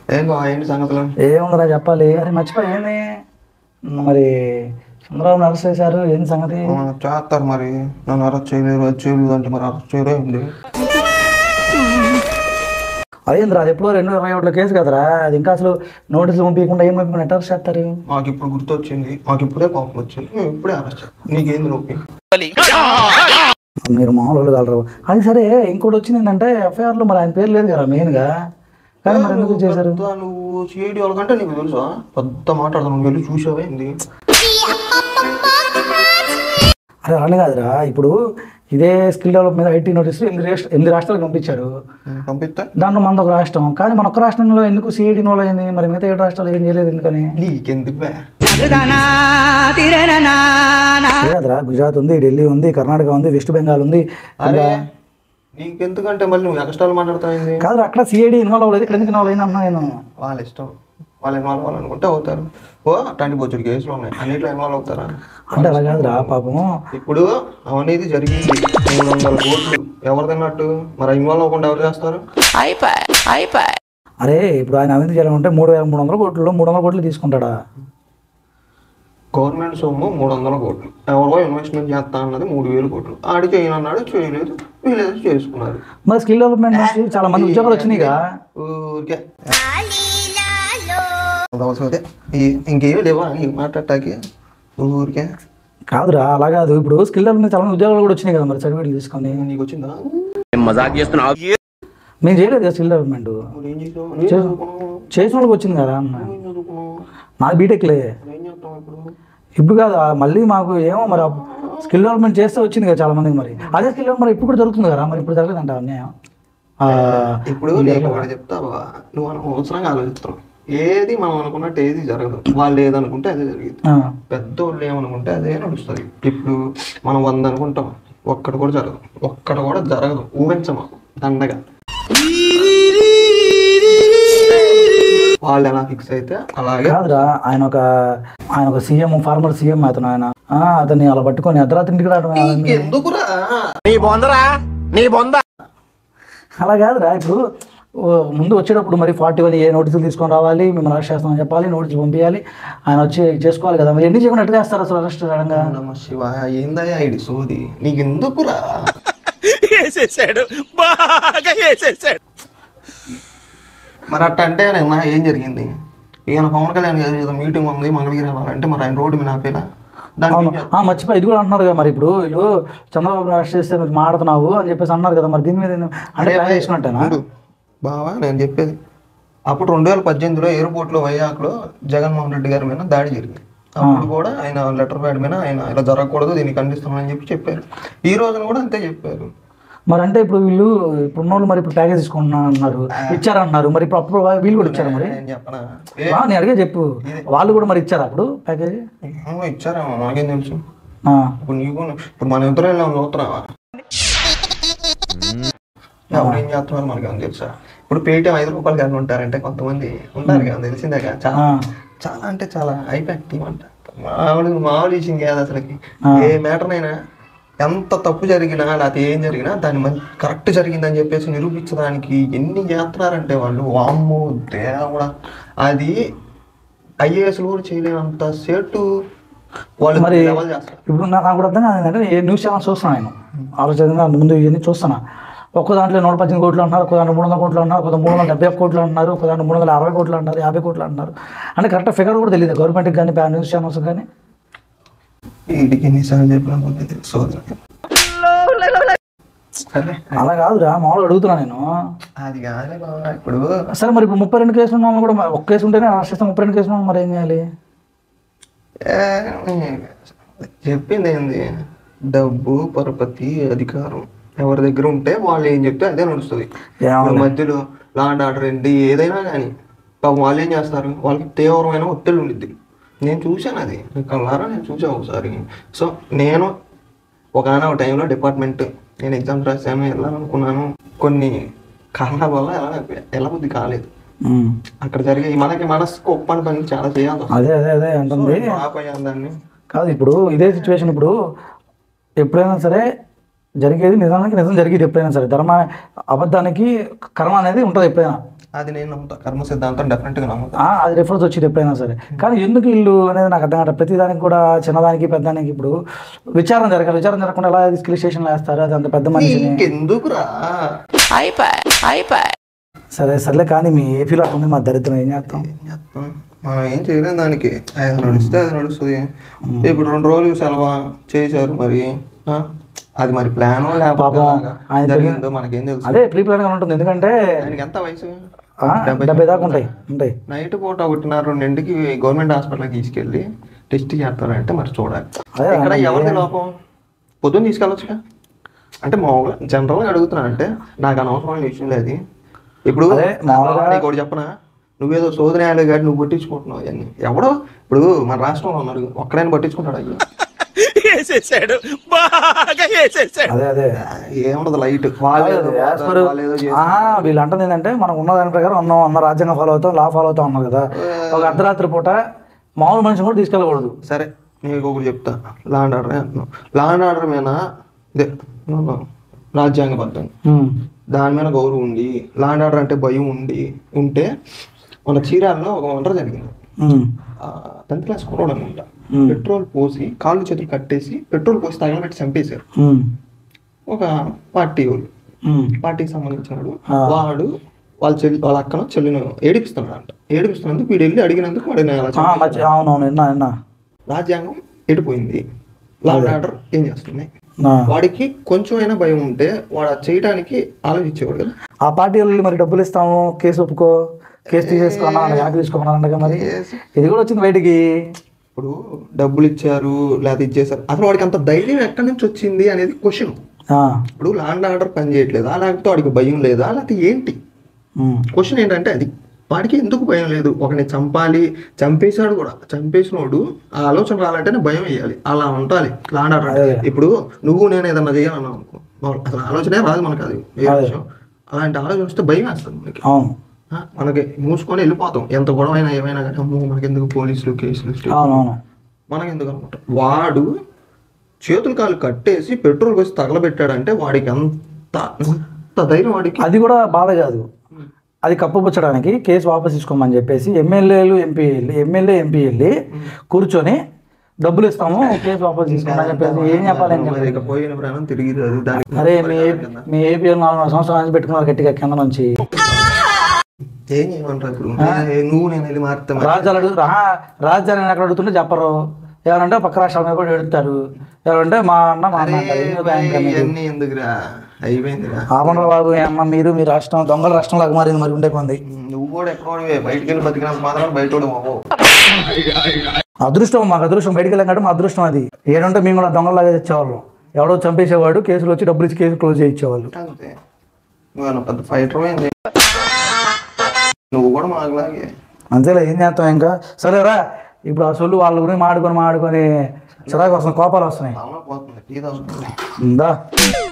ఏం కావా ఏంటి సంగతులు ఏముందిరా చెప్పాలి అరే మర్చిపోయి ఏంది మరి చంద్రబాబు అరెస్ట్ చేశారు ఏంది సంగతి ఆ, చేస్తారు మరి నన్ను అరెస్ట్ చేయలేరు అది చేయలేదు అంటే మరి అరెస్ట్ చేయరే ఉంది అదేంద్రా అది ఎప్పుడో రెండు ఇరవై ఒకటిలో కేసు కదరా అది ఇంకా అసలు నోటీసులు పంపించకుండా ఏం పంపించకుండా ఎట్లా అరెస్ట్ చేస్తారు మాకు ఇప్పుడు గుర్తొచ్చింది మాకు ఇప్పుడే కోపం వచ్చింది మేము ఇప్పుడే అరెస్ట్ చేస్తాం నీకేంది నొప్పి మీరు మామూలు వాళ్ళు కలరు అది సరే ఇంకోటి వచ్చింది ఏంటంటే ఎఫ్ఐఆర్లో మరి ఆయన పేరు లేదు కదా మెయిన్గా కానీ మరి ఎందుకు చేశారు పెద్ద నువ్వు సిఐడి వాళ్ళకంటే నీకు తెలుసా పెద్ద మాట్లాడతాను నువ్వు వెళ్ళి చూసావా ఏంది అరే అలానే కాదురా ఇప్పుడు ఇదే స్కిల్ డెవలప్ మీద ఐటీ నోటీసులు ఎనిమిది రాష్ట్ర ఎనిమిది రాష్ట్రాలకు పంపించారు ఉమ్, పంపిస్తే దాంట్లో మనది ఒక రాష్ట్రం కానీ మన ఒక్క రాష్ట్రంలో ఎందుకు సిఐడి నోలో అయింది మరి మిగతా ఏడు రాష్ట్రాలు ఏం చేయలేదు ఎందుకని నీకెందుకు బే? అదే కదరా గుజరాత్ ఉంది ఢిల్లీ ఉంది కర్ణాటక ఉంది వెస్ట్ బెంగాల్ ఉంది అరే నీకెందుకంటే మళ్ళీ నువ్వు ఎక్స్ట్రాలు మాట్లాడతావు కాదు అక్కడ సిఐడి ఇన్వాల్వ్ అవ్వలేదు ఇక్కడ ఎందుకు ఇన్వాల్వ్ అయింది అన్నా నేను వాళ్ళ ఇష్టం వాళ్ళు ఇన్వాల్వ్ అవ్వాలనుకుంటే అవుతారు ఓ అట్లాంటి బొచ్చుడు కేసులు ఉన్నాయి అన్నిట్లో ఇన్వాల్వ్ అవుతారా అంటే అలా కాదురా పాపం ఇప్పుడు అవినీతి జరిగింది మూడు వందల కోట్లు ఎవరు తిన్నట్టు మరి ఇన్వాల్వ్ అవ్వకుండా ఎవరు చేస్తారు అరే ఇప్పుడు ఆయన అవినీతి చేయాలంటే మూడు వేల మూడు వందల కోట్లు మూడు వందల కోట్లు తీసుకుంటాడా గవర్నమెంట్ సొమ్ము మూడు వందల కోట్లు ఎవరో ఇన్వెస్ట్మెంట్ చేస్తా అన్నది మూడు వేలు కోట్లు ఆడి చేయనన్నాడు చేయలేదు వీలేదు చేసుకున్నారు మరి స్కిల్ డెవలప్మెంట్ నుంచి చాలా మంది ఉద్యోగాలు వచ్చినాయిగా ఊరికే అవసరం ఈ- ఇంకేం లేవా ఈ మాట్లాడటానికి ఊరికే కాదురా అలా కాదు ఇప్పుడు స్కిల్ డెవలప్మెంట్ చాలా మంది ఉద్యోగాలు కూడా వచ్చినాయి కదా మరి సర్టిఫికేట్ తీసుకొని నీకు వచ్చిందా మేము చేయలేదు కదా స్కిల్ డెవలప్మెంట్ మరి ఏం చేసావు నేను చదువుకున్నావు చేసిన వాళ్ళకి వచ్చింది కదా అన్న ఏం చదువుకున్నావు నాకు బీటెక్లే మరి ఏం చేస్తావు ఇప్పుడు ఇప్పుడు కాదు ఆ మళ్ళీ మాకు ఏమో మరి స్కిల్ డెవలప్మెంట్ చేస్తే వచ్చింది కదా చాలా మందికి మరి అదే స్కిల్ డెవలప్మెంట్ ఇప్పుడు కూడా జరుగుతుంది కదా మరి ఇప్పుడు జరగలేదంట అన్యాయం ఆ, ఇప్పుడు నేను ఒకటి చెప్తావా నువ్వు అను- అవసరంగా ఆలోచిస్తున్నావు ఏది మనం అనుకున్నట్టు ఏది జరగదు వాళ్ళు ఏదనుకుంటే అదే జరిగింది ఆ, పెద్దోళ్ళు ఏమనుకుంటే అదే నడుస్తుంది ఇప్పుడు మనం వంద అనుకుంటాం ఒక్కటి కూడా జరగదు ఒక్కటి కూడా జరగదు ఊహించమా దండగా వాళ్ళు ఎలా ఫిక్స్ అయితే అలాగే కాదురా ఆయన ఒక ఆయన ఒక సీఎం ఫార్మర్ సీఎం అతను ఆయన ఆ, అతన్ని అలా పట్టుకొని అర్ధరాత్రి ఇంటికి రావడం ఎందుకురా అలా కాదురా ఇప్పుడు ఓ, ముందు వచ్చేటప్పుడు మరి ఫార్టీ వన్ ఏ నోటీసులు తీసుకొని రావాలి మిమ్మల్ని అరెస్ట్ చేస్తామని చెప్పాలి నోటీసులు పంపించాలి ఆయన వచ్చి చేసుకోవాలి కదా మరి ఎన్ని చేయకుండా ఎట్లా చేస్తారు అసలు అరెస్ట్ సడన్గా నమ శివ ఏందయ్యా ఇది సోది నీకు ఎందుకురా మరి అట్ట అంటే నిన్న ఏం జరిగింది ఈయన పవన్ కళ్యాణ్ గారు ఏదో మీటింగ్ ఉంది మంగళగిరి వెళ్ళాలంటే మరి ఆయన రోడ్డు మీద ఆపేలా దానికి ఏం చేస్తావు? ఆ, మర్చిపోయి ఇది కూడా అంటున్నారు కదా మరి ఇప్పుడు వీళ్ళు చంద్రబాబు అరెస్ట్ చేస్తే మీరు మాడుతున్నావు అని చెప్పేసి అన్నారు కదా మరి దీని మీద ఏం- అంటే ప్లాన్ చేసినట్టేనా ఉండు. బావా నేను చెప్పేది అప్పుడు రెండు వేల పద్దెనిమిదిలో ఎయిర్పోర్ట్లో వైజాగ్లో జగన్మోహన్ రెడ్డి గారి మీద దాడి జరిగింది అప్పుడు కూడా ఆయన లెటర్ ప్యాడ్ మీద ఆయన ఇలా జరగకూడదు దీన్ని ఖండిస్తున్నానని చెప్పి చెప్పారు ఈ రోజున కూడా అంతే చెప్పారు మరి అంటే ఇప్పుడు వీళ్ళు ఇప్పుడు ఉన్నోళ్ళు మరి ఇప్పుడు ప్యాకేజ్ తీసుకుంటున్నా అన్నారు ఇచ్చారన్నారు మరి ఇప్పుడు అప్పుడు వీళ్ళు కూడా ఇచ్చారు మరి నేను చెప్పనా ఏ ఆ, నేను అడిగే చెప్పు వాళ్ళు కూడా మరి ఇచ్చారా అప్పుడు ప్యాకేజ్ ఏమో ఇచ్చారేమో నాకేం తెలుసు ఆ, ఇప్పుడు నీకు ఇప్పుడు మన ఇద్దరు వెళ్ళాం చూస్తున్నావా ఎవరు ఏం చేస్తున్నారు మనకి ఏమన్నా తెలుసా ఇప్పుడు పేటీఎం ఐదు రూపాయలు కానీ ఉంటారంటే కొంతమంది ఉంటారు కదా తెలిసిందే కదా చాలా ఆ. చాలా అంటే చాలా అయిపోయాక టీం అంట మామూలు మామూలు విషయం కాదు అసలుకి ఏ మ్యాటర్ అయినా ఎంత తప్పు జరిగినా లేకపోతే ఏం జరిగినా దాన్ని మంచి కరెక్ట్ జరిగిందని చెప్పేసి నిరూపించడానికి ఎన్ని చేస్తున్నారంటే వాళ్ళు వామ్మో దేవుడా అది ఐఏఎస్లు కూడా చేయలేనంత సేటు వాళ్ళు మరి లెవెల్ చేస్తారు ఇప్పుడు నా- నాకు కూడా అర్థం కాదు ఏంటంటే ఏ న్యూస్ ఛానల్ చూస్తాను నేను ఆలోచన ముందు ఇవన్నీ చూస్తాను ఒక్క దాంట్లో నూట పద్దెనిమిది కోట్లు అంటున్నారు ఒక దాంట్లో మూడు వందల కోట్లు అంటున్నారు ఒక మూడు వందల డెబ్బై ఒక్క కోట్లు అంటున్నారు ఒక దాంట్లో మూడు వందల అరవై కోట్లు అంటున్నారు యాభై కోట్లు అంటున్నారు అంటే కరెక్ట్ ఫిగర్ కూడా తెలియదు గవర్నమెంట్కి కానీ ప్యా- న్యూస్ ఛానల్స్ కానీ వీటికి ఎన్నిసార్లు చెప్పినా పోతే సోదరు సరే అలా కాదురా మామూలుగా అడుగుతున్నా నేను అది కాదులే బాబా ఇప్పుడు సరే మరి ఇప్పుడు ముప్పై రెండు కేసులు ఉన్న వాళ్ళని కూడా మరి ఒక్క కేసు ఉంటేనే అరెస్ట్ చేస్తాం ముప్పై రెండు కేసులు ఉన్న వాళ్ళు మరి ఏం చేయాలి ఏ, చెప్పింది ఏంది డబ్బు పరపతి అధికారం ఎవరి దగ్గర ఉంటే వాళ్ళు ఏం చెప్తే అదే నడుస్తుంది ఏమో. ఇప్పుడు మధ్యలో లాండ్ ఆర్డర్ ఏంటి ఏదైనా కానీ పాపం వాళ్ళు ఏం చేస్తారు వాళ్ళకి తీవ్రమైన ఒత్తిడి ఉండిద్ది నేను చూశాను అది కళ్ళారా నేను చూసాను ఒకసారి సో నేను ఒకనొక టైంలో డిపార్ట్మెంట్ నేను ఎగ్జామ్స్ రాశాను వెళ్ళాలనుకున్నాను కొన్ని కారణాల వల్ల ఎలా ఎలా బుద్ధి కాలేదు ఉమ్. అక్కడ జరిగే మనకి మనసుకు ఒప్పని పని చాలా చేయాల్సి వస్తుంది అదే అదే అదే అంటుంది ఆపయ్యాను దాన్ని కాదు ఇప్పుడు ఇదే సిచ్యువేషన్ ఇప్పుడు ఎప్పుడైనా సరే జరిగేది నిజానికి నిజం జరిగేది ఎప్పుడైనా సరే ధర్మ అబద్ధానికి కర్మ అనేది ఉంటుంది ఎప్పుడైనా అది నేను నమ్ముతా కర్మ సిద్ధాంతం డెఫినెట్ గా నమ్ముతా ఆ, అది రిఫరెన్స్ వచ్చేది ఎప్పుడైనా సరే కానీ ఎందుకు ఇల్లు అనేది నాకు అర్థం కాదు ప్రతిదానికి కూడా చిన్నదానికి పెద్దదానికి ఇప్పుడు విచారణ జరగాలి విచారణ జరగకుండా ఎలా తీసుకెళ్ళి స్టేషన్లో వేస్తారు అది అంత పెద్ద మనిషిని ఇంకెందుకురా సరే సర్లే కానీ మీ ఏపీలో అట్లా ఉంది మా దరిద్రం ఏం చేస్తాం ఏం చేస్తాం? మనం ఏం చేయలేం దానికి అది నడుస్తే అది నడుస్తుంది ఇప్పుడు రెండు రోజులు సెలవా చేశారు మరి ఆ? అది మరి ప్లాన్ లేకపోతే పాపం, అలాగా ఆయన జరిగిందో మనకేం తెలుసు అదే ప్రీ ప్లాన్గా ఉంటుంది ఎందుకంటే ఆయనకి ఎంత వయసు ఆ, డెబ్బై దాకా ఉంటాయి ఉంటాయి నైట్ పూట ఒకటిన్నర రెండింటికి గవర్నమెంట్ హాస్పిటల్కి తీసుకెళ్ళి టెస్ట్ చేస్తారంటే మరి చూడాలి అదే ఇక్కడ ఎవరిది లోపం పొద్దున్న తీసుకెళ్ళొచ్చుగా అంటే మామూలుగా జనరల్గా అడుగుతున్నా అంటే నాకు అనవసరమైన విషయం లేదు ఇప్పుడు అదే మామూలుగా- నీకు ఒకటి చెప్పనా నువ్వేదో శోధనాయాలు కానీ నువ్వు పట్టించుకుంటున్నావు అవన్నీ ఎవడో ఇప్పుడు మన రాష్ట్రంలో ఉన్నాడు ఒక్కడైనా పట్టించుకుంటాడు అయ్యో వేసేసాడు బాగా వేసేసాడు అదే అదే ఏముండదు లైట్ వాళ్ళేదో As per- వాళ్ళేదో చేసి- ఆ, వీళ్ళు అంటుంది ఏంటంటే మనం ఉన్న దాని ప్రకారం ఉన్నాం అన్న రాజ్యాంగం ఫాలో అవుతాం లా ఫాలో అవుతాం అన్నారు కదా ఒక అర్ధరాత్రి పూట మామూలు మనిషిని కూడా తీసుకెళ్ళకూడదు సరే నీకు ఒకటి చెప్తా లాండ్ ఆర్డర్ అంటున్నావు లాండ్ ఆర్డర్ మీద ఇదే రాజ్యాంగబద్ధం ఉమ్, దాని మీద గౌరవం ఉండి లాండ్ ఆర్డర్ అంటే భయం ఉండి ఉంటే మన చీరాల్లో ఒక వంట జరిగింది ఉమ్, టెన్త్ క్లాస్ కుర్రోడు అనుకుంటా Hmm. పెట్రోల్ పోసి కాళ్ళు చేతులు కట్టేసి పెట్రోల్ పోసి తగలబెట్టి చంపేశారు ఉమ్, ఒక పార్టీ వాళ్ళు ఉమ్, పార్టీకి సంబంధించినాడు Ah. వాడు వాళ్ళ చెల్లి వాళ్ళ అక్కను చెల్లిని ఏడిపిస్తున్నాడు అంట ఏడిపిస్తున్నందుకు వీడు వెళ్ళి అడిగినందుకు వాడు నేను అలా ఆ, చంపేశాడు. మర్చి- అవునవును విన్నా విన్నా రాజ్యాంగం ఎడిపోయింది లాండ్ ఆర్డర్ ఏం చేస్తుంది ఆ. వాడికి కొంచెం అయినా భయం ఉంటే వాడు అది చేయడానికి ఆలోచించేవాడు కదా ఆ పార్టీ వాళ్ళు మరి డబ్బులు ఇస్తాము కేసు ఒప్పుకో కేసు తీసేసుకున్నా వెనక్కి తీసుకోమన్నారంట మరి ఇది కూడా వచ్చింది బయటికి ఇప్పుడు డబ్బులు ఇచ్చారు లేదా ఇచ్చేసారు అసలు వాడికి అంత ధైర్యం ఎక్కడి నుంచి వచ్చింది అనేది క్వశ్చన్ ఆ, ఇప్పుడు లాండ్ ఆర్డర్ పని చేయట్లేదా లేకపోతే వాడికి భయం లేదా లేకపోతే ఏంటి ఉమ్, క్వశ్చన్ ఏంటంటే అది వాడికి ఎందుకు భయం లేదు ఒకని చంపాలి చంపేశాడు కూడా చంపేసినోడు ఆ ఆలోచన రాలంటేనే భయం వేయాలి అలా ఉండాలి లాండ్ ఆర్డర్ అంటే. ఇప్పుడు నువ్వు నేను ఏదన్నా చేయాలన్నావు అనుకో మామూలు అసలు ఆలోచనే రాదు మనకు అది ఏ విషయం అలాంటి ఆలోచన వస్తే భయం వేస్తుంది మనకి అవును ఆ, మనకి మూసుకొని వెళ్ళిపోతాం ఎంత గొడవ అయినా ఏమైనా కానీ అమ్మో మనకెందుకు పోలీసులు కేసులు స్టేషన్ అవునవును మనకి ఎందుకు అనుకుంటాం వాడు చేతులు కాలు కట్టేసి పెట్రోల్ పోసి తగలబెట్టాడంటే వాడికి అంత అంత ధైర్యం వాడికి అది కూడా బాధ కాదు అది కప్పుపుచ్చడానికి కేసు వాపస్ తీసుకోమని చెప్పేసి ఎమ్మెల్యేలు ఎంపీ వెళ్ళి ఎమ్మెల్యే ఎంపీ వెళ్ళి కూర్చొని డబ్బులు ఇస్తాము కేసు వాపస్ తీసుకోమని చెప్పేసి ఏం చెప్పాలి ఏం చెప్పాలి? మరి ఇక పోయిన ప్రాణం తిరిగి రాదు దానికి అరే మీ మీ ఏపీ నాలుగు సంవత్సరాల నుంచి పెట్టుకున్నారు గట్టిగా కింద నుంచి ఏం చేయమంటారు ఇప్పుడు నేను- నువ్వు నేను వెళ్ళి మారుతా రాజ్యాలు అడుగు రా- రాజ్యాన్ని ఎక్కడ అడుగుతుంటే చెప్పరు ఎవరంటే పక్క రాష్ట్రాల మీద కూడా ఎడుతారు ఎవరంటే మా అన్న మా అన్న అంటారు. ఎందుకు ఆయన కన్నా? ఇవన్నీ ఎందుకురా అయిపోయిందిరా ఆపండ్రా బాబు ఏ అమ్మ మీరు మీ రాష్ట్రం దొంగల రాష్ట్రం లాగా మారింది మరి ఉండే కొంది నువ్వు కూడా ఎక్కడో బయటికి వెళ్ళి బతికినంత మాత్రం బయట అదృష్టం మాకు అదృష్టం బయటికి వెళ్ళాం కాబట్టి మా అదృష్టం అది ఏడంటే మేము కూడా దొంగలాగా తెచ్చేవాళ్ళం ఎవడో చంపేసేవాడు కేసులు వచ్చి డబ్బులు ఇచ్చి కేసు క్లోజ్ చేయించేవాళ్ళు అంతే నువ్వు పెద్ద ఫైటర్ ఏంది నువ్వు కూడా మాకులాగే అంతేలే ఏం చేస్తాం ఇంకా సరేరా ఇప్పుడు ఆ సొల్లు వాళ్ళ గురించి మాడుకొని మాడుకొని చిరాకు వస్తుంది కోపాలు వస్తున్నాయి అవునా పోతుంది టీ తాగుతుంది ఉందా